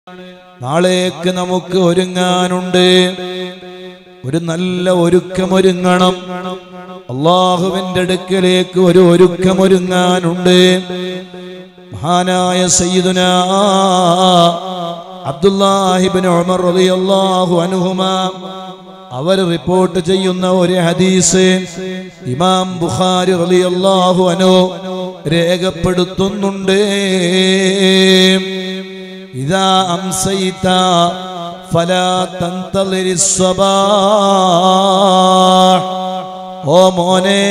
നാളേക്ക് നമുക്ക് ഒരുങ്ങാനുണ്ട് ഒരു നല്ല ഒരുക്കമൊരുങ്ങണം അള്ളാഹുവിന്റെ അടുക്കലേക്ക് ഒരു ഒരുക്കമൊരുങ്ങാനുണ്ട് മഹാനായ സയ്യിദുന അബ്ദുല്ലാഹിബിൻ ഉമർ റളിയല്ലാഹു അൻഹുമ അവർ റിപ്പോർട്ട് ചെയ്യുന്ന ഒരു ഹദീസ് ഇമാം ബുഖാരി റളിയല്ലാഹു അൻഹു രേഖപ്പെടുത്തുന്നുണ്ട് ഇതാ അംസൈത ഫലാ തന്തളിരി ഓ മോനെ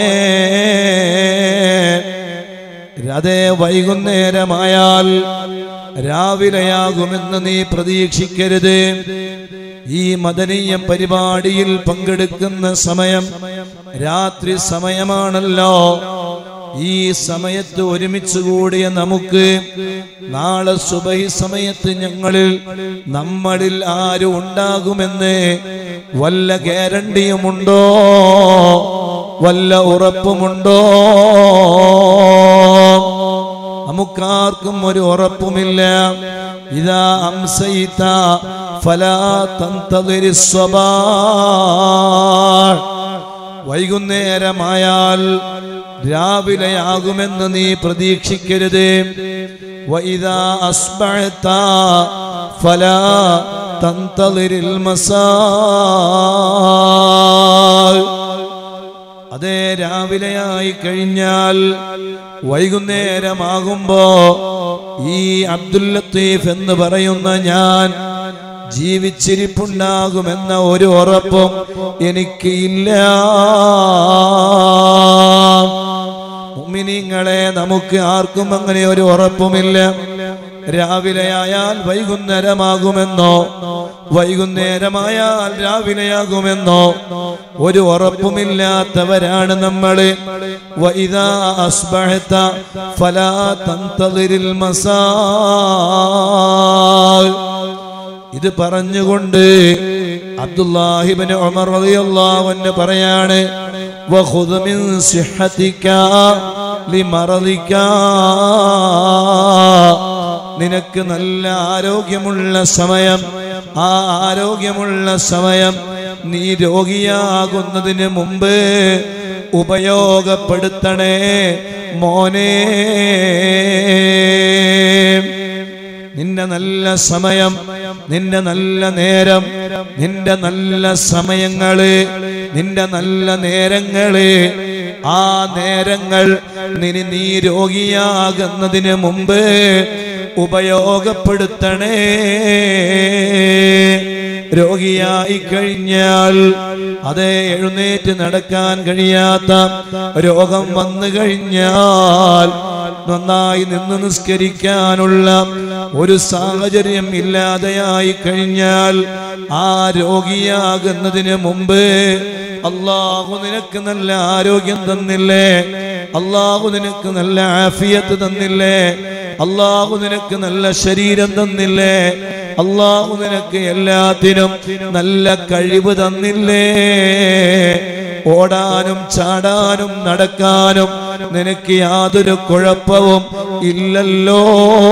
അതേ വൈകുന്നേരമായാൽ രാവിലെയാകുമെന്ന് നീ പ്രതീക്ഷിക്കരുത് ഈ മദനീയ പരിപാടിയിൽ പങ്കെടുക്കുന്ന സമയം രാത്രി സമയമാണല്ലോ ഈ സമയത്ത് ഒരുമിച്ച് കൂടിയ നമുക്ക് നാളെ സുബഹി സമയത്ത് ഞങ്ങളിൽ നമ്മളിൽ ആരും ഉണ്ടാകുമെന്ന് വല്ല ഗ്യാരണ്ടിയുമുണ്ടോ വല്ല ഉറപ്പുമുണ്ടോ നമുക്കാർക്കും ഒരു ഉറപ്പുമില്ല ഇതാ അംസയിത്ത ഫലാ തന്തളിരി സ്വഭാ വൈകുന്നേരമായാൽ രാവിലെയാകുമെന്ന് നീ പ്രതീക്ഷിക്കരുത് വൈദാ അസ്ബഅത ഫലാ തന്തളിരിൽ മസാ അതേ രാവിലെയായി കഴിഞ്ഞാൽ വൈകുന്നേരമാകുമ്പോ ഈ അബ്ദുൽ ലത്തീഫ് എന്ന് പറയുന്ന ഞാൻ ജീവിച്ചിരിപ്പുണ്ടാകുമെന്ന ഒരു ഉറപ്പും എനിക്ക് ഇല്ല മുഅ്മിനീങ്ങളെ നമുക്ക് ആർക്കും അങ്ങനെ ഒരു ഉറപ്പുമില്ല രാവിലെയായാൽ വൈകുന്നേരമാകുമെന്നോ വൈകുന്നേരമായാൽ രാവിലെയാകുമെന്നോ ഒരു ഉറപ്പുമില്ലാത്തവരാണ് നമ്മള് വൈദാ അസ്ബഹത ഫലാ തന്തളിരിൽ മസാ ഇത് പറഞ്ഞുകൊണ്ട് അബ്ദുല്ലാഹിബിന് ഉമർ റളിയല്ലാഹു അൻഹു പറയാണ് വഖുദ് മിൻ സിഹ്ഹതിക ലിമറദിക നിനക്ക് നല്ല ആരോഗ്യമുള്ള സമയം ആ ആരോഗ്യമുള്ള സമയം നീ രോഗിയാകുന്നതിന് മുമ്പ് ഉപയോഗപ്പെടുത്തണേ മോനേ നിന്റെ നല്ല സമയം നിന്റെ നല്ല നേരം നിന്റെ നല്ല സമയങ്ങള് നിന്റെ നല്ല നേരങ്ങള് ആ നേരങ്ങൾ നിനി നീ രോഗിയാകുന്നതിന് മുമ്പ് ഉപയോഗപ്പെടുത്തണേ രോഗിയായി കഴിഞ്ഞാൽ അതേ എഴുന്നേറ്റ് നടക്കാൻ കഴിയാത്ത രോഗം വന്നു കഴിഞ്ഞാൽ നന്നായി നിന്ന് നിസ്കരിക്കാനുള്ള ഒരു സാഹചര്യം ഇല്ലാതെയായി കഴിഞ്ഞാൽ ആ രോഗിയാകുന്നതിന് മുമ്പ് അള്ളാഹു നിനക്ക് നല്ല ആരോഗ്യം തന്നില്ലേ അള്ളാഹു നിനക്ക് നല്ല ആഫിയത്ത് തന്നില്ലേ അള്ളാഹു നിനക്ക് നല്ല ശരീരം തന്നില്ലേ അള്ളാഹു നിനക്ക് എല്ലാത്തിനും നല്ല കഴിവ് തന്നില്ലേ ഓടാനും ചാടാനും നടക്കാനും നിനക്ക് യാതൊരു കുഴപ്പവും ഇല്ലല്ലോ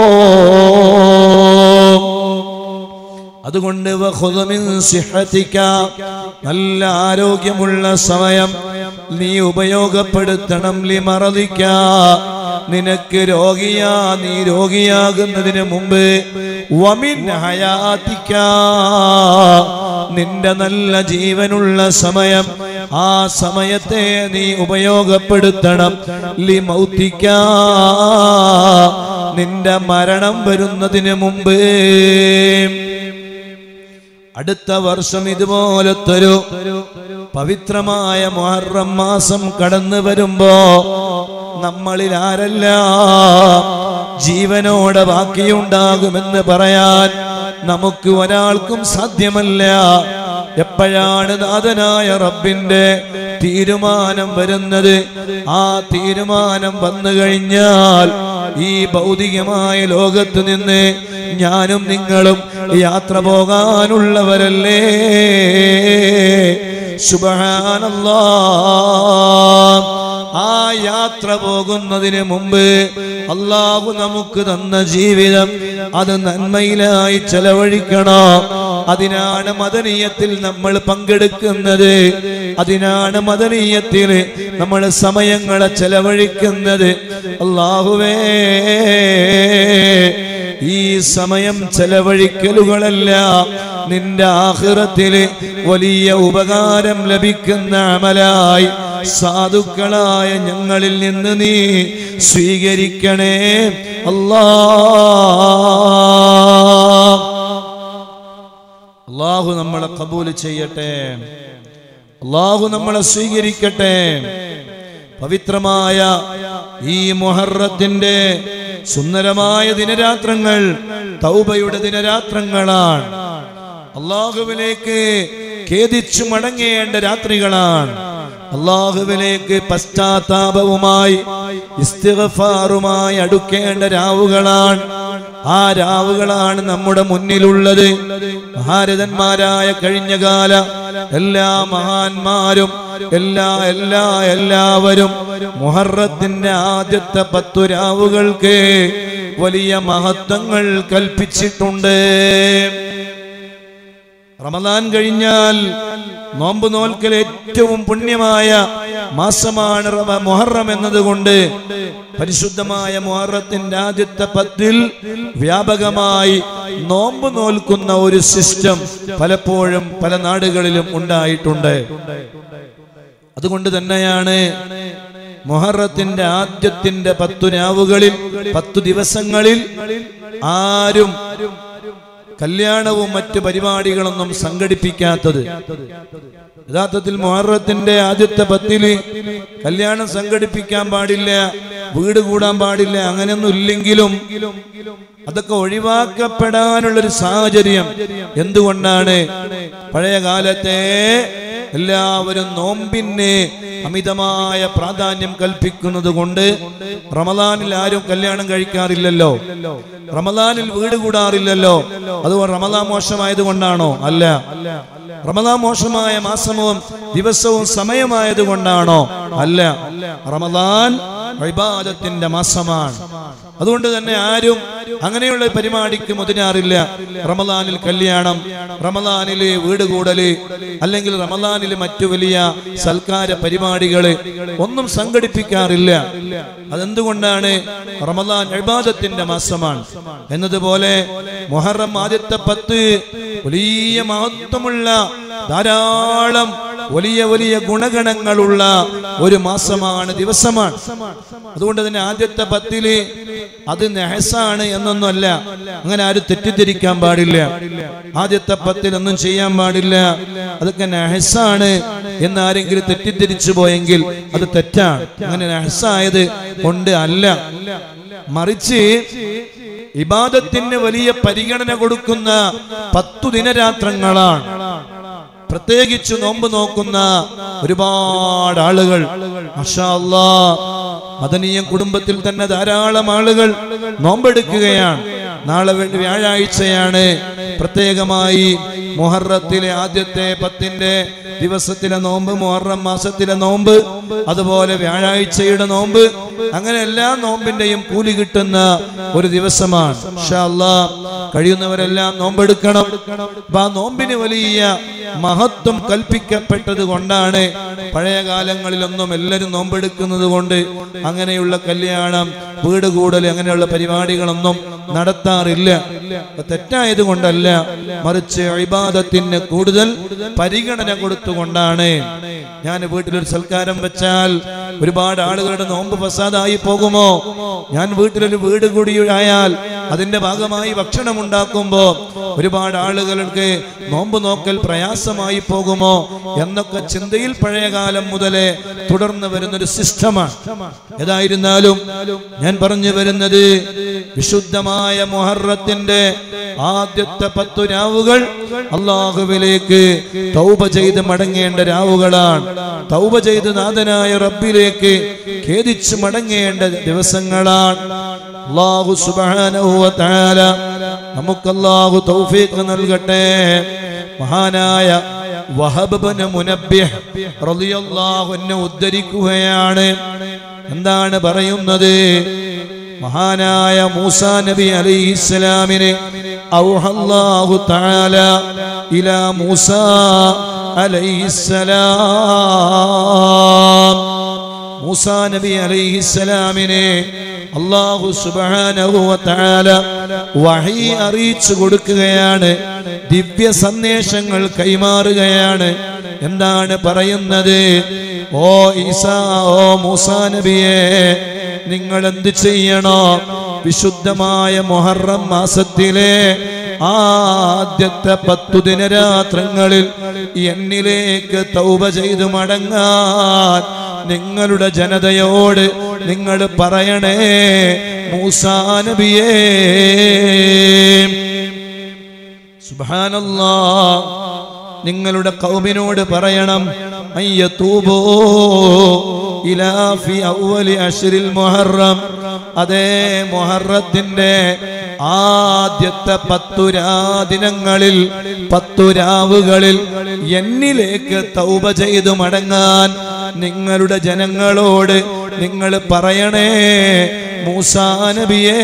അതുകൊണ്ട് വഖുദ് മിൻ സിഹ്ഹതിക നല്ല ആരോഗ്യമുള്ള സമയം നീ ഉപയോഗപ്പെടുത്തണം ലിമറദിക്ക നിനക്ക് രോഗിയാ നീ രോഗിയാകുന്നതിന് മുമ്പ് വമിൻ ഹയാതിക നിന്റെ നല്ല ജീവനുള്ള സമയം ആ സമയത്തെ നീ ഉപയോഗപ്പെടുത്തണം ലിമൗത്തിക്ക നിന്റെ മരണം വരുന്നതിന് മുമ്പ് അടുത്ത വർഷം ഇതുപോലത്തൊരു പവിത്രമായ മുഹറം മാസം കടന്നു വരുമ്പോ നമ്മളിൽ ആരെല്ലാം ജീവനോടെ ബാക്കിയുണ്ടാകുമെന്ന് പറയാൻ നമുക്ക് ഒരാൾക്കും സാധ്യമല്ല എപ്പോഴാണ് നാഥനായ റബ്ബിന്റെ തീരുമാനം വരുന്നത് ആ തീരുമാനം വന്നു കഴിഞ്ഞാൽ ഈ ഭൗതികമായ ലോകത്ത് നിന്ന് ഞാനും നിങ്ങളും യാത്ര പോകാനുള്ളവരല്ലേ സുബഹാനല്ലാ ആ യാത്ര പോകുന്നതിന് മുമ്പ് അള്ളാഹു നമുക്ക് തന്ന ജീവിതം അത് നന്മയിലായി ചെലവഴിക്കണോ അതിനാണ് മദനീയത്തിൽ നമ്മൾ പങ്കെടുക്കുന്നത് അതിനാണ് മദനീയത്തിൽ നമ്മൾ സമയങ്ങളെ ചെലവഴിക്കുന്നത് അള്ളാഹുവേ ഈ സമയം ചെലവഴിക്കലുകളല്ല നിന്റെ ആഹ്റത്തില് വലിയ ഉപകാരം ലഭിക്കുന്ന അമലായി സാധുക്കളായ ഞങ്ങളിൽ നിന്ന് നീ സ്വീകരിക്കണേ അല്ലാ അള്ളാഹു നമ്മളെ കബൂല് ചെയ്യട്ടെ അള്ളാഹു നമ്മളെ സ്വീകരിക്കട്ടെ പവിത്രമായ ഈ മൊഹറത്തിന്റെ സുന്ദരമായ ദിനരാത്രങ്ങൾ തൗബയുടെ ദിനരാത്രങ്ങളാണ് അള്ളാഹുവിലേക്ക് ഖേദിച്ചു മടങ്ങേണ്ട രാത്രികളാണ് അള്ളാഹുവിലേക്ക് പശ്ചാത്താപവുമായി ഇസ്തിഗ്ഫാറുമായി അടുക്കേണ്ട രാവുകളാണ് ആ രാവുകളാണ് നമ്മുടെ മുന്നിലുള്ളത് ഭാരതന്മാരായ കഴിഞ്ഞകാല എല്ലാ മഹാന്മാരും എല്ലാ എല്ലാ എല്ലാവരും മുഹറത്തിന്റെ ആദ്യത്തെ പത്തു രാവുകൾക്ക് വലിയ മഹത്വങ്ങൾ കൽപ്പിച്ചിട്ടുണ്ട് റമദാൻ കഴിഞ്ഞാൽ നോമ്പ് നോൽക്കൽ ഏറ്റവും പുണ്യമായ മാസമാണ് റമ- മുഹറം എന്നതുകൊണ്ട് പരിശുദ്ധമായ മുഹറത്തിന്റെ ആദ്യത്തെ പത്തിൽ വ്യാപകമായി നോമ്പ് നോൽക്കുന്ന ഒരു സിസ്റ്റം പലപ്പോഴും പല നാടുകളിലും ഉണ്ടായിട്ടുണ്ട് അതുകൊണ്ട് തന്നെയാണ് മൊഹറത്തിന്റെ ആദ്യത്തിന്റെ പത്തു രാവുകളിൽ പത്തു ദിവസങ്ങളിൽ ആരും കല്യാണവും മറ്റു പരിപാടികളൊന്നും സംഘടിപ്പിക്കാത്തത് യഥാർത്ഥത്തിൽ മൊഹറത്തിന്റെ ആദ്യത്തെ പത്തില് കല്യാണം സംഘടിപ്പിക്കാൻ പാടില്ല വീട് കൂടാൻ പാടില്ല അങ്ങനെയൊന്നും ഇല്ലെങ്കിലും അതൊക്കെ ഒഴിവാക്കപ്പെടാനുള്ളൊരു സാഹചര്യം എന്തുകൊണ്ടാണ് പഴയ കാലത്തെ എല്ലാവരും നോമ്പിന് അമിതമായ പ്രാധാന്യം കൽപ്പിക്കുന്നത് കൊണ്ട് റമദാനിൽ ആരും കല്യാണം കഴിക്കാറില്ലല്ലോ റമദാനിൽ വീട് കൂടാറില്ലല്ലോ അത് റമദാൻ മോശമായത് കൊണ്ടാണോ അല്ല റമദാൻ മോശമായ മാസവും ദിവസവും സമയമായത് കൊണ്ടാണോ അല്ല റമദാൻ ഇബാദത്തിന്റെ മാസമാണ് അതുകൊണ്ട് തന്നെ ആരും അങ്ങനെയുള്ള പരിപാടിക്ക് മുതിരാറില്ല റമദാനിൽ കല്യാണം റമദാനില് വീട് കൂടല് അല്ലെങ്കിൽ റമദാനില് മറ്റു വലിയ സൽക്കാര പരിപാടികള് ഒന്നും സംഘടിപ്പിക്കാറില്ല അതെന്തുകൊണ്ടാണ് റമദാൻ ഇബാദത്തിന്റെ മാസമാണ് എന്നതുപോലെ മുഹറം ആദ്യത്തെ പത്ത് വലിയ മഹത്വമുള്ള ധാരാളം വലിയ വലിയ ഗുണഗണങ്ങളുള്ള ഒരു മാസമാണ് ദിവസമാണ് അതുകൊണ്ട് തന്നെ ആദ്യത്തെ പത്തില് അത് നെഹസാണ് എന്നൊന്നുമല്ല അങ്ങനെ ആരും തെറ്റിദ്ധരിക്കാൻ പാടില്ല ആദ്യത്തെ പത്തിൽ ഒന്നും ചെയ്യാൻ പാടില്ല അതൊക്കെ നെഹസാണ് എന്ന് ആരെങ്കിലും തെറ്റിദ്ധരിച്ചു പോയെങ്കിൽ അത് തെറ്റാണ് അങ്ങനെ നെഹസായത് കൊണ്ട് അല്ല മറിച്ച് ഇബാദത്തിന് വലിയ പരിഗണന കൊടുക്കുന്ന പത്തു ദിനരാത്രങ്ങളാണ് പ്രത്യേകിച്ച് നോമ്പ് നോക്കുന്ന ഒരുപാട് ആളുകൾ മാഷാ അല്ലാ, മദനീയ കുടുംബത്തിൽ തന്നെ ധാരാളം ആളുകൾ നോമ്പെടുക്കുകയാണ് നാളെ വേ- വ്യാഴാഴ്ചയാണ് പ്രത്യേകമായി മുഹറത്തിലെ ആദ്യത്തെ പത്തിന്റെ ദിവസത്തിലെ നോമ്പ് മുഹറം മാസത്തിലെ നോമ്പ് അതുപോലെ വ്യാഴാഴ്ചയുടെ നോമ്പ് അങ്ങനെ എല്ലാ നോമ്പിന്റെയും കൂലി കിട്ടുന്ന ഒരു ദിവസമാണ് ഇൻഷാ അല്ലാ, കഴിയുന്നവരെല്ലാം നോമ്പെടുക്കണം അപ്പൊ ആ നോമ്പിന് വലിയ മഹത്വം കൽപ്പിക്കപ്പെട്ടത് കൊണ്ടാണ് പഴയ കാലങ്ങളിലൊന്നും എല്ലാവരും നോമ്പെടുക്കുന്നത് കൊണ്ട് അങ്ങനെയുള്ള കല്യാണം വീട് കൂടൽ അങ്ങനെയുള്ള പരിപാടികളൊന്നും നടത്താറില്ല അത് തെറ്റായത് കൊണ്ടല്ല മറിച്ച് ഇബാദത്തിന് കൂടുതൽ പരിഗണന കൊടുത്തുകൊണ്ടാണ് ഞാൻ വീട്ടിലൊരു സൽക്കാരം വെച്ചാൽ ഒരുപാട് ആളുകളുടെ നോമ്പ് ഫസാദായി പോകുമോ ഞാൻ വീട്ടിലൊരു വീട് കൂടി ആയാൽ അതിന്റെ ഭാഗമായി ഭക്ഷണം ഉണ്ടാക്കുമ്പോ ഒരുപാട് ആളുകൾക്ക് നോമ്പ് നോക്കൽ പ്രയാസമായി പോകുമോ എന്നൊക്കെ ചിന്തയിൽ പഴയ കാലം മുതലേ തുടർന്ന് വരുന്നൊരു സിസ്റ്റമാണ് ഏതായിരുന്നാലും ഞാൻ പറഞ്ഞു വരുന്നത് വിശുദ്ധമായ മുഹറത്തിന്റെ ആദ്യത്തെ പത്തു രാവുകൾ അള്ളാഹുവിലേക്ക് തൗബ ചെയ്ത് മടങ്ങേണ്ട രാവുകളാണ് തൗബ ചെയ്ത് നാഥനായ റബ്ബിലേക്ക് ഖേദിച്ച് മടങ്ങേണ്ട ദിവസങ്ങളാണ് അള്ളാഹു സുബ്ഹാനഹു വ തആല നമുക്ക് അള്ളാഹു തൗഫീഖ് നൽകട്ടെ മഹാനായ വഹബ് ഇബ്നു മുനബ്ബിഹ് റളിയല്ലാഹു അൻഹു ഉദ്ധരിക്കുകയാണ് എന്താണ് പറയുന്നത് മഹാനായ മൂസ നബി അലൈഹിസ്സലാമിനെ ഔഹല്ലാഹു തആല ഇലാ മൂസ അലൈഹിസ്സലാം മൂസ നബി അലൈഹിസ്സലാമിനെ അള്ളാഹു സുബ്ഹാനഹു വ തആല വഹി അറിയിച്ചു കൊടുക്കുകയാണ് ദിവ്യ സന്ദേശങ്ങൾ കൈമാറുകയാണ് എന്താണ് പറയുന്നത് ഓ ഈസാ ഓ മൂസ നബിയെ നിങ്ങൾ എന്ത് ചെയ്യണോ വിശുദ്ധമായ മൊഹറം മാസത്തിലെ ആദ്യത്തെ പത്തു ദിനരാത്രങ്ങളിൽ എന്നിലേക്ക് തൗബ ചെയ്തു മടങ്ങാൻ നിങ്ങളുടെ ജനതയോട് നിങ്ങൾ പറയണേ മൂസാ നബിയേ സുബ്ഹാനല്ലാ നിങ്ങളുടെ കൗമിനോട് പറയണം അയ്യത്തൂബോ ഇലാ ഫി അവ്വലി അശ്രിൽ മുഹറം അതേ മുഹറത്തിന്റെ ആദ്യത്തെ പത്തു രാദിനങ്ങളിൽ പത്തു രാവുകളിൽ എന്നിലേക്ക് തൗബ ചെയ്തു മടങ്ങാൻ നിങ്ങളുടെ ജനങ്ങളോട് നിങ്ങൾ പറയണേ മൂസാ നബിയേ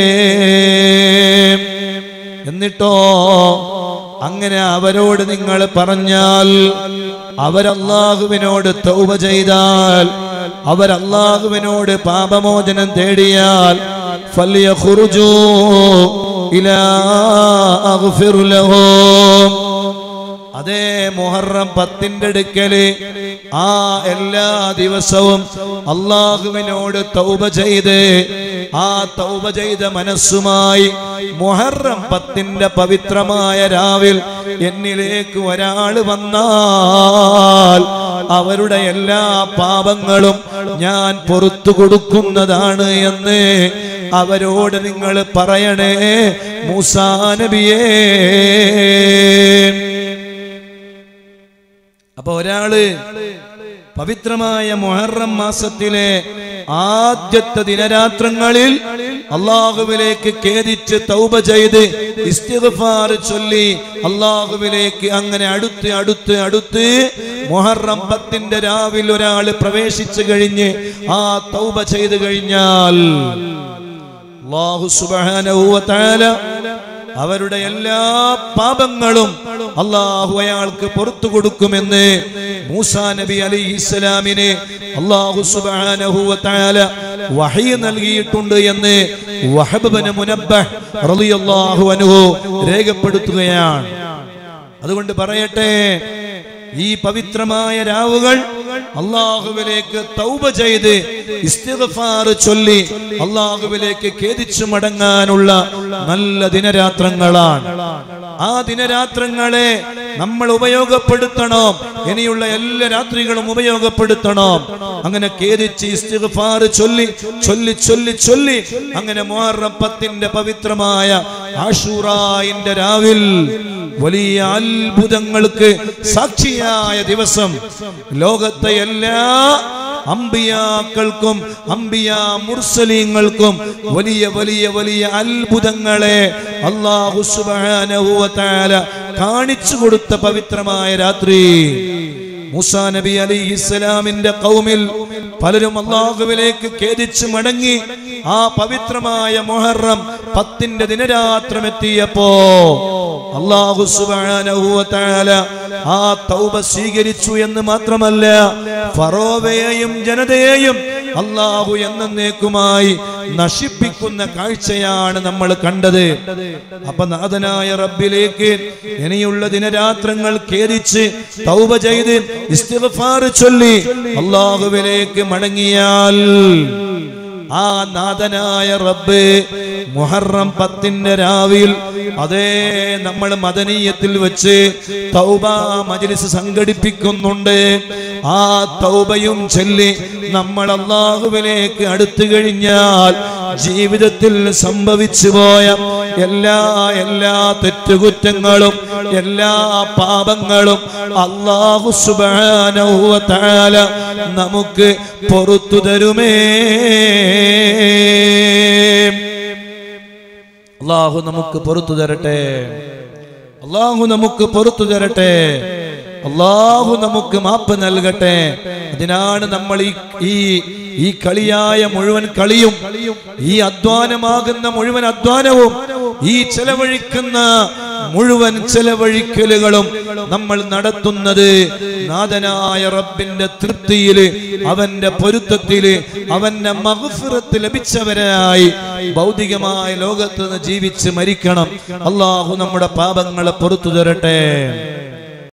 എന്നിട്ടോ അങ്ങനെ അവരോട് നിങ്ങൾ പറഞ്ഞാൽ അവരല്ലാഹുവിനോട് തൗബ ചെയ്താൽ അവരല്ലാഹുവിനോട് പാപമോചനം തേടിയാൽ ഫല്യഖുറുജൂ ഇലാ അഗ്ഫിർ ലഹും അതേ മുഹറം പത്തിന്റെ അടുക്കല് ആ എല്ലാ ദിവസവും അള്ളാഹുവിനോട് തൗബ ചെയ്ത് ആ തൗബ ചെയ്ത മനസ്സുമായി മുഹറം പത്തിന്റെ പവിത്രമായ രാവിൽ എന്നിലേക്ക് ഒരാൾ വന്നാൽ അവരുടെ എല്ലാ പാപങ്ങളും ഞാൻ പൊറത്തു കൊടുക്കുന്നതാണ് എന്ന് അവരോട് നിങ്ങൾ പറയണേ മൂസാ നബിയേ അപ്പൊ ഒരാള് പവിത്രമായ മൊഹറം മാസത്തിലെ ആദ്യത്തെ ദിനരാത്രങ്ങളിൽ അള്ളാഹുവിലേക്ക് ഖേദിച്ച് തൗബ ചെയ്ത് ഇസ്തിഗ്ഫാർ ചൊല്ലി അള്ളാഹുവിലേക്ക് അങ്ങനെ അടുത്ത് അടുത്ത് അടുത്ത് മൊഹറം പത്തിന്റെ രാവിൽ ഒരാൾ പ്രവേശിച്ചു കഴിഞ്ഞ് ആ തൗബ ചെയ്തു കഴിഞ്ഞാൽ അള്ളാഹു സുബ്ഹാനഹു വ തആല അവരുടെ എല്ലാ പാപങ്ങളും അള്ളാഹു അയാൾക്ക് പുറത്തു കൊടുക്കുമെന്ന് മൂസാ നബി അലൈഹി ഇസ്ലാമിന് അള്ളാഹു സുബ്ഹാനഹു വ തആല വഹി നൽകിയിട്ടുണ്ട് എന്ന് വഹബ് ബിൻ മുനബ്ബഹ് റളിയല്ലാഹു അൻഹു രേഖപ്പെടുത്തുകയാണ് അതുകൊണ്ട് പറയട്ടെ ഈ പവിത്രമായ രാവുകൾ അള്ളാഹുവിലേക്ക് തൗബ ചെയ്ത് ഇസ്തിഗ്ഫാർ ചൊല്ലി അള്ളാഹുവിലേക്ക് ഖേദിച്ചു മടങ്ങാനുള്ള നല്ല ദിനരാത്രങ്ങളാണ് ആ ദിനരാത്രങ്ങളെ നമ്മൾ ഉപയോഗപ്പെടുത്തണം ഇനിയുള്ള എല്ലാ രാത്രികളും ഉപയോഗപ്പെടുത്തണം അങ്ങനെ ഖേദിച്ച് ഇസ്തിഗ്ഫാർ ചൊല്ലി ചൊല്ലി ചൊല്ലി ചൊല്ലി അങ്ങനെ മുഹറം പത്തിന്റെ പവിത്രമായ ആഷൂറായിന്റെ രാവിൽ വലിയ അത്ഭുതങ്ങൾക്ക് സാക്ഷിയായ ദിവസം ലോകത്തെ എല്ലാ അമ്പിയാക്കൾക്കും അമ്പിയ മുർസലീങ്ങൾക്കും വലിയ വലിയ വലിയ അത്ഭുതങ്ങളെ അള്ളാഹു സുബ്ഹാനഹു വ തആല കാണിച്ചു കൊടുത്ത പവിത്രമായ രാത്രി മൂസാ നബി അലൈഹി ഇസ്ലാമിന്റെ കൗമിൽ പലരും അള്ളാഹുവിലേക്ക് ഖേദിച്ച് മടങ്ങി ആ പവിത്രമായ മൊഹറം പത്തിന്റെ ദിനരാത്രം എത്തിയപ്പോ അള്ളാഹു സുബ്ഹാനഹു വ തആല ആ തൗബ സ്വീകരിച്ചു എന്ന് മാത്രമല്ല ഫറോവയെയും ജനതയെയും അള്ളാഹു എന്നേക്കുമായി നശിപ്പിക്കുന്ന കാഴ്ചയാണ് നമ്മൾ കണ്ടത് അപ്പൊ നാഥനായ റബ്ബിലേക്ക് ഇനിയുള്ള ദിനരാത്രങ്ങൾ ഖേദിച്ച് തൗബ ചെയ്ത് ഇസ്തിഗ്ഫാർ ചൊല്ലി അള്ളാഹുവിലേക്ക് മടങ്ങിയാൽ ആ നാഥനായ റബ്ബ് മുഹറം പത്തിന്റെ രാവിൽ അതേ നമ്മൾ മദനീയത്തിൽ വെച്ച് തൗബ മജ്ലിസ് സംഘടിപ്പിക്കുന്നുണ്ട് ആ തൗബയും ചൊല്ലി നമ്മൾ അള്ളാഹുവിലേക്ക് അടുത്തു കഴിഞ്ഞാൽ ജീവിതത്തിൽ സംഭവിച്ചു പോയ എല്ലാ എല്ലാ തെറ്റുകുറ്റങ്ങളും എല്ലാ പാപങ്ങളും അള്ളാഹു സുബ്ഹാനഹു വ തആല നമുക്ക് പൊറത്തു തരുമേ അള്ളാഹു നമുക്ക് പൊറത്തു തരട്ടെ അള്ളാഹു നമുക്ക് പൊറത്തു തരട്ടെ അള്ളാഹു നമുക്ക് മാപ്പ് നൽകട്ടെ അതിനാണ് നമ്മൾ ഈ ഈ ഈ കളിയായ മുഴുവൻ കളിയും ഈ അധ്വാനമാകുന്ന മുഴുവൻ അധ്വാനവും ഈ ചെലവഴിക്കുന്ന മുഴുവൻ ചെലവഴിക്കലുകളും നമ്മൾ നടത്തുന്നത് നാഥനായ റബ്ബിന്റെ തൃപ്തിയില് അവന്റെ പൊരുത്തത്തില് അവന്റെ മഹഫിറത്ത് ലഭിച്ചവരായി ഭൗതികമായ ലോകത്ത് നിന്ന് ജീവിച്ച് മരിക്കണം അള്ളാഹു നമ്മുടെ പാപങ്ങളെ പുറത്തു തരട്ടെ